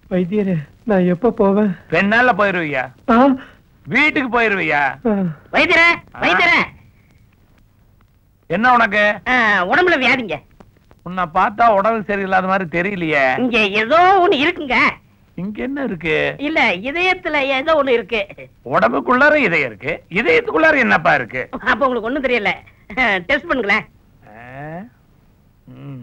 வைத்தியரே நான் எப்ப போவேன் ரெண்டு நாள்ல போயிருவியா ஆ, வீட்டுக்கு போயிருவியா ஆ. வைத்தியர வைத்தியர என்ன உனக்கு உடம்புல வியாதிங்க உன்னை பார்த்தா உடம்பு சரியில்லாத மாதிரி தெரியலையே இங்க ஏதோ ஒண்ணு இருக்குங்க இங்க என்ன இருக்கு இல்ல இதயத்துல ஏதோ ஒண்ணு இருக்கு உடம்புக்குள்ளார இதயம் இருக்கு இதயத்துக்குள்ளார என்னப்பா இருக்கு அப்ப உங்களுக்கு ஒண்ணும் தெரியல டெஸ்ட் பண்ணுங்களேன் ஆ? ம்.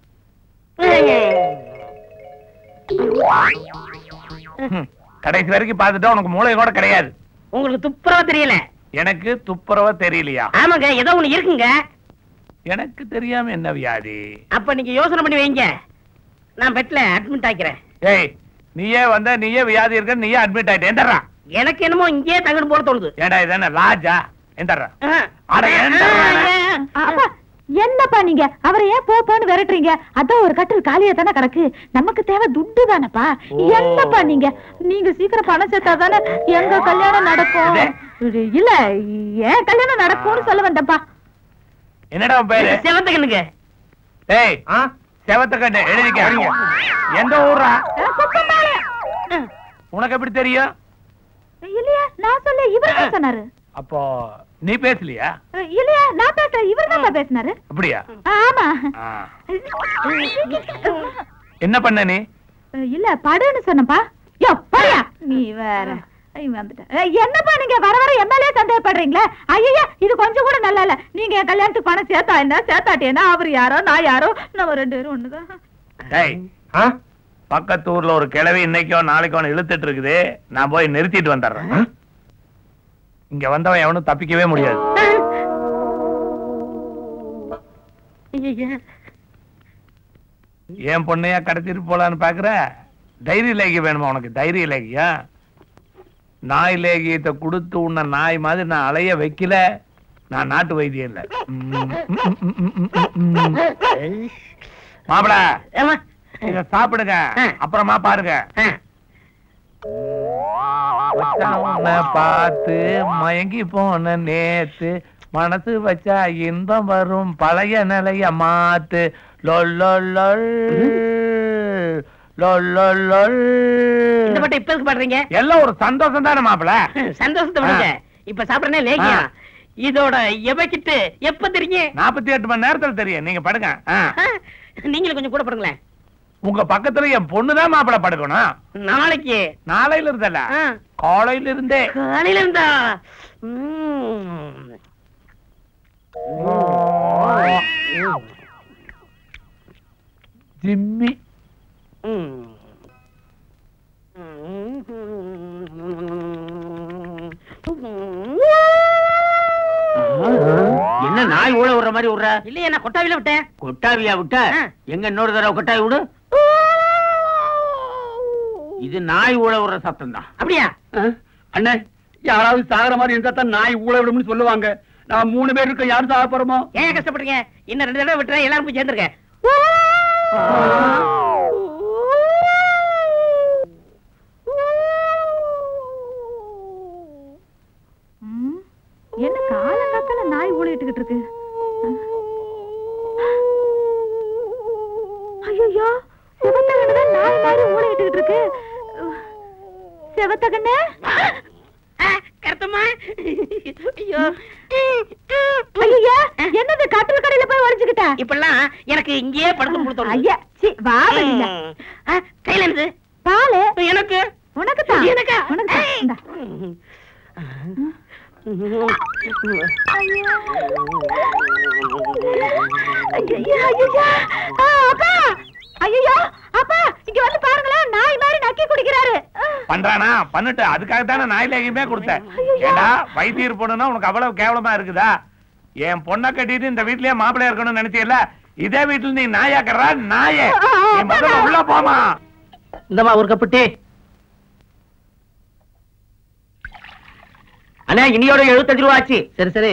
ம். கடைசி வரைக்கும் பார்த்துட்டா உனக்கு மூளை கூட கிடையாது உங்களுக்கு துப்புரவா தெரியல எனக்கு துப்புரவா தெரியலையா ஆமாங்க ஏதோ ஒண்ணு இருக்குங்க எனக்கு தெரியாம என்ன வியாதி அப்ப நீங்க யோசனை பண்ணி வைங்க நான் பெட்ல அட்மிட் ஆக்கிறேன் ஏய் நீயே வந்த நீயே வியாதி இருக்க நீயே அட்மிட் ஆயிட்ட எந்தர்றா எனக்கு என்னமோ இங்கேயே தங்கணும் போல தோணுது ஏண்டா இதானே லாஜா எந்தர்றா ஆ. அட, ஏன்டா? அப்பா என்னப்பா நீங்க அவரை ஏன் போ போன்னு விரட்டுறீங்க அதான் ஒரு கட்டில் காலியா தானே கிடக்கு நமக்கு தேவை துட்டு தானப்பா ஓ. என்னப்பா நீங்க நீங்க சீக்கிரம் பணம் சேர்த்தா தானே எங்க கல்யாணம் நடக்கும் இல்ல ஏன் கல்யாணம் நடக்கும்னு சொல்ல வந்தப்பா என்னடா உன் பேரு செவத்த கண்ணுங்க ஏய் செவத்த கண்ணு எழுதிக்க எந்த ஊரா உனக்கு எப்படி தெரியும் இல்லையா நான் சொல்ல இவர் தான் சொன்னாரு அப்போ நீ பேசலையா இல்லையா நான் பேச இவர் தான் பேசினாரு அப்படியா ஆமா ஆ. என்ன பண்ண நீ இல்ல படுன்னு சொன்னப்பா யோ படியா நீ வேற ஐய், வந்துட்டேன். ஏய், என்னப்பா நீங்க வர வர எம்எல்ஏ சந்தேகப்படுறீங்களா ஐயா இது கொஞ்சம் கூட நல்லா இல்ல நீங்க என் கல்யாணத்துக்கு பணம் சேர்த்தா என்ன சேர்த்தாட்டி என்ன அவர் யாரோ நான் யாரோ நம்ம ரெண்டு பேரும் ஒண்ணுதான் டேய் பக்கத்து ஊர்ல ஒரு கிழவி இன்னைக்கோ நாளைக்கோ இழுத்துட்டு இருக்குது நான் போய் நிறுத்திட்டு வந்துடுறேன் இங்க வந்தவன் எவனும் தப்பிக்கவே முடியாது என் பொண்ணையா கடத்திட்டு போலான்னு பாக்குற தைரிய லேகியம் வேணுமா உனக்கு தைரிய லேகியம் நாய் லேகியத்தை கொடுத்து உன்னை நாய் மாதிரி நான் அலைய வைக்கல நான் நாட்டு வைத்தியம் இல்ல மாப்பிள ஏம்மா? இத சாப்பிடுங்க ஆ. அப்புறமா பாருங்க ஆ. உன்னை பார்த்து மயங்கி போன நேத்து மனசு வச்சா இன்பம் வரும் பழைய நிலைய மாத்து லொல் லொல் லொல். லொல் லொல் லொல். இந்த பாட்டை இப்ப எதுக்கு பாடுறீங்க எல்லாம் ஒரு சந்தோஷம் தானே மாப்பிள சந்தோஷத்தை விடுங்க இப்ப சாப்பிடறே லேகியம் இதோட எவைக்கிட்டு எப்ப தெரியும் நாற்பத்தி எட்டு மணி நேரத்துல தெரியும் நீங்க படுங்க ஆ. ஆ, நீங்களும் கொஞ்சம் கூட படுங்களேன் உங்க பக்கத்துல என் பொண்ணுதான் மாப்பிள படுக்கணும் நாளைக்கு நாளையில இருந்தல்ல ஆ, காலையில இருந்தே காலையில இருந்தா ம். ஜிம்மி ம். என்ன நாய் ஊழ விடுற மாதிரி விடுற இல்லையே நான் கொட்டாவில விட்டேன் கொட்டாவியா விட்ட ஆ. எங்க இன்னொரு தடவை கொட்டாவி விடு இது நாய் ஊழ விடுற சத்தம் தான் அப்படியா அண்ணே யாராவது சாகுற மாதிரி இருந்தா தான் நாய் ஊழ விடும்னு சொல்லுவாங்க நான் மூணு பேர் இருக்க யார் சாக போறோமோ ஏன் கஷ்டப்படுறீங்க இன்னும் ரெண்டு தடவை விட்டுறேன் எல்லாரும் போய் சேர்ந்துருங்க ம், என்ன காலங்காத்தால நாய் ஊழிட்டுக்கிட்டு இருக்கு ஐயோ சிவத்தகண்ணு நாய் மாதிரி ஊழிட்டுக்கிட்டு இருக்கு சிவத்தகண்ணு ஆ, கருத்தம்மா ஐயோ ஐயா என்னது கட்டில் கடையில போய் ஒளிச்சுக்கிட்ட இப்பெல்லாம் எனக்கு இங்கேயே படுத்து கொடுத்தோம் ஐயா சி வா வெளியில. கையில இருந்து பாலு எனக்கு உனக்கு தான் எனக்கா? உனக்கு தான் ஏய். இந்தா. ஐயையோ, ஐயையோ. ஆ, அப்பா ஐயோ அப்பா இங்க வந்து பாருங்களேன் நாய் மாதிரி நக்கி குடிக்கிறாரு பண்றானா பண்ணட்டு அதுக்காக தானே நாயிலேயுமே கொடுத்தேன் ஏண்டா வைத்தியர் பொண்ணுன்னா உனக்கு அவ்வளவு கேவலமா இருக்குதா என் பொண்ணை கட்டிட்டு இந்த வீட்லயே மாப்பிள்ளையா இருக்கணும்னு நினைச்சியல்ல இதே வீட்டுல நீ நாயாக்கறா நாயே நீ முதல்ல உள்ள போமா இந்தமா ஒரு கப்பு டீ அண்ணா இனியோட எழுபத்தஞ்சு ரூபா ஆச்சு சரி சரி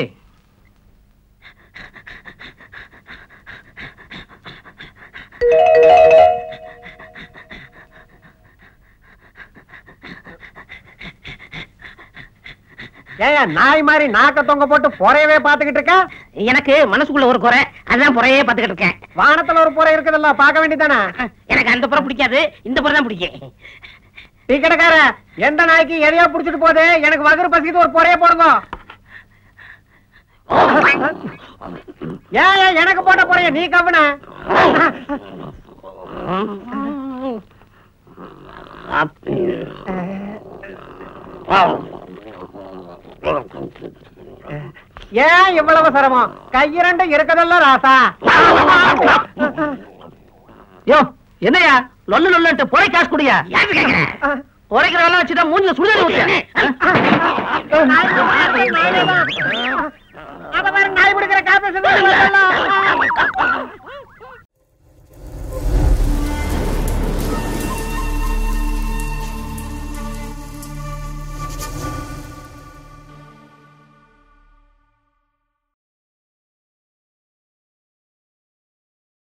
ஏன் நாய் மாதிரி நாக்க தொங்க போட்டு பொறையவே பாத்துக்கிட்டு இருக்க எனக்கு மனசுக்குள்ள ஒரு குறை அதான் புறையே பாத்துக்கிட்டு இருக்கேன் வானத்துல ஒரு பொறை இருக்குதுல்ல பார்க்க வேண்டியதானே எனக்கு எனக்கு அந்த புறம் பிடிக்காது இந்த புறம் தான் பிடிக்கும் டீ கடைக்கார எந்த நாய்க்கு எதையோ புடிச்சிட்டு போகுது எனக்கு வகுறு பசிக்குது ஒரு பொறைய போடுங்க ஏன் ஏன் எனக்கு போட்ட பொறைய நீ கவன ஏன் இவ்வளவு சிரமம் கையிரண்டு இருக்கதெல்லாம் ராசா யோ என்னையா லொல்லு லொல்லுன்ட்டு பொறை காசு குடியா உரைக்கிற வேலை வச்சுட்டா மூஞ்சில சுடுதண்ணி ஊத்து அத பாரு நாய் பிடிக்கிற காப்பி